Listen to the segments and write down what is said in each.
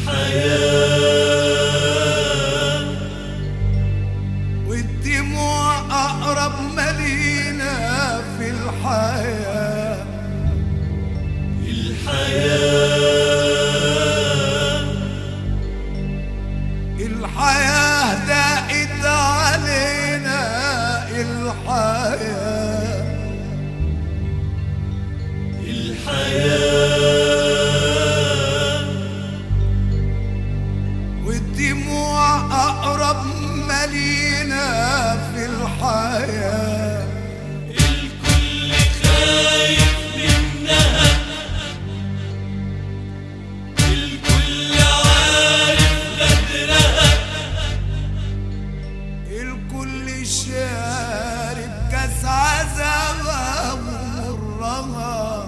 الحياة والدموع أقرب ملينا في الحياة الحياة الحياة دقت علينا الحياة الحياة والدموع أقرب ملينا في الحياة الكل خايف منها الكل عارف غدرها الكل شارب كاس عذابها ومرها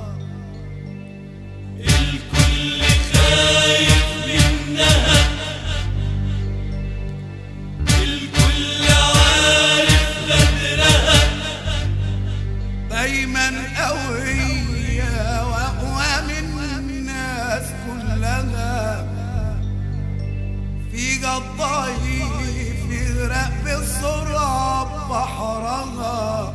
الكل خايف منها الكل عارف غدرها دايما قوية وأقوى من الناس كلها في الضعيف يغرق بسرعة بحرها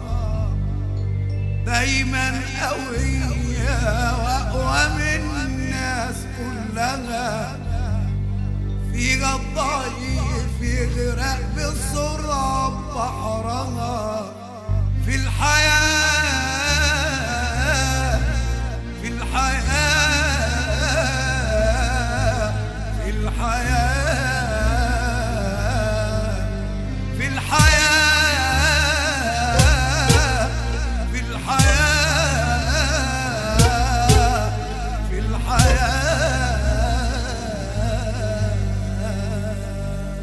دايما قوية وأقوى من الناس كلها في الضعيف يغرق بسرعة بحرها في الحياة في الحياة في الحياة في الحياة في الحياة في الحياة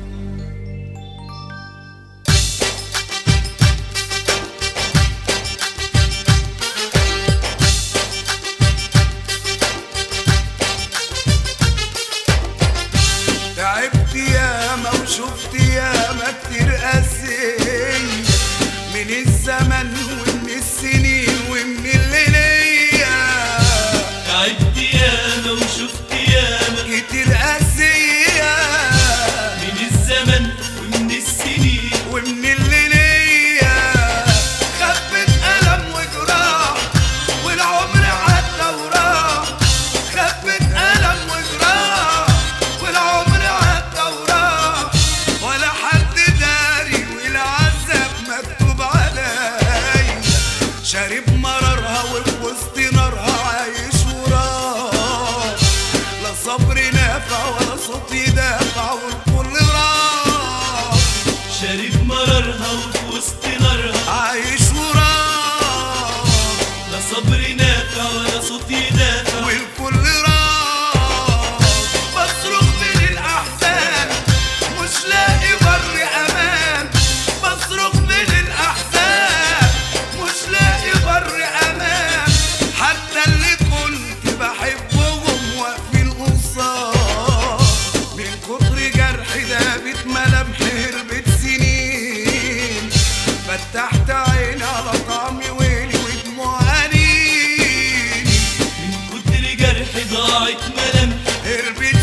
تعبت ياما وشفت ياما كتير قاسية من الزمن ومن السنين ومن الليلية تعبت ياما وشفت ياما كتير قاسية من الزمن ومن السنين ومن الليلية خبت ألم وجراح والعمر عدى وراح خبت ألم وجراح والعمر عدى وراح ولا حد داري والعذاب مكتوب عليا شارب مرارها وفي وسط نارها عايش وراه لا صبر نافع ولا صوت يدافع والكل راح شارب مرارها وفي وسط نارها عايش وراه لا صبر نافع ولا صوت يدافع والكل راح بصرخ من الأحزان مش لاقي بر أمان بصرخ من الأحزان مش لاقي بر أمان حتى اللي كنت بحبهم واقفين قصاد من كتر جرحي دابت ملامحي هربت سنين فتحت عيني على طعمي ويلي ودموع أنيني من كتر جرح ضاعت ملامحي هربت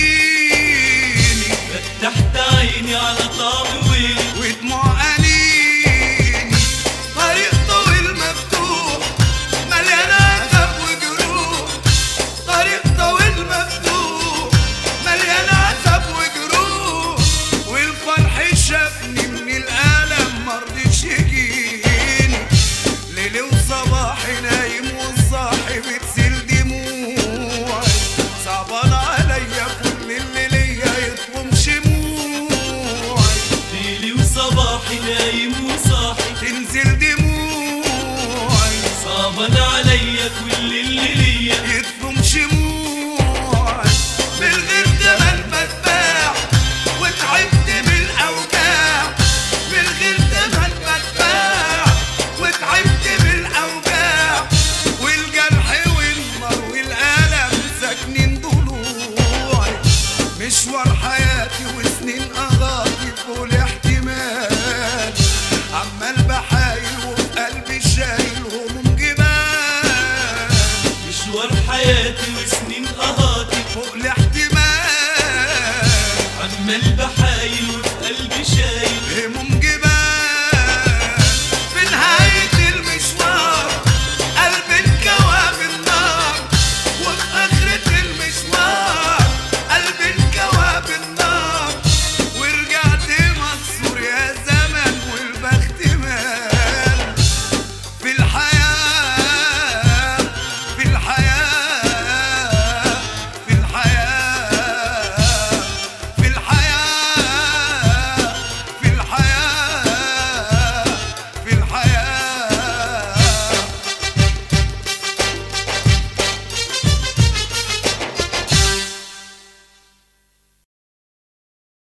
سنيني فتحت عيني على طعم ويلي ودموع أنيني طريق طويل مفتوح مليان عذاب وجروح طريق طويل مفتوح مليان عذاب وجروح والفرح شافني من الألم مرضيش يجيني ليلي وصباحي نايم والصاحي بتسيل دموعي صعبان عليا كل اللي ليا يطلب شموعي ليلي وصباحي نايم وصاحي تنزل دموعي صعبان عليا كل اللي ليا يطلب شموعي بالغير تمن بتباع وتعبت بالاوجاع بالغير تمن بتباع وتعبت بالاوجاع والجرح والنار والالم ساكنين ضلوعي مشوار حياتي وسنين اغاطي فوق الاحتمال عمال بحايل وفي قلبي شايل هموم جبال مشوار حياتي وسنين قهاتي فوق الاحتمال أجمل بحايل وفي قلبي شايل هموم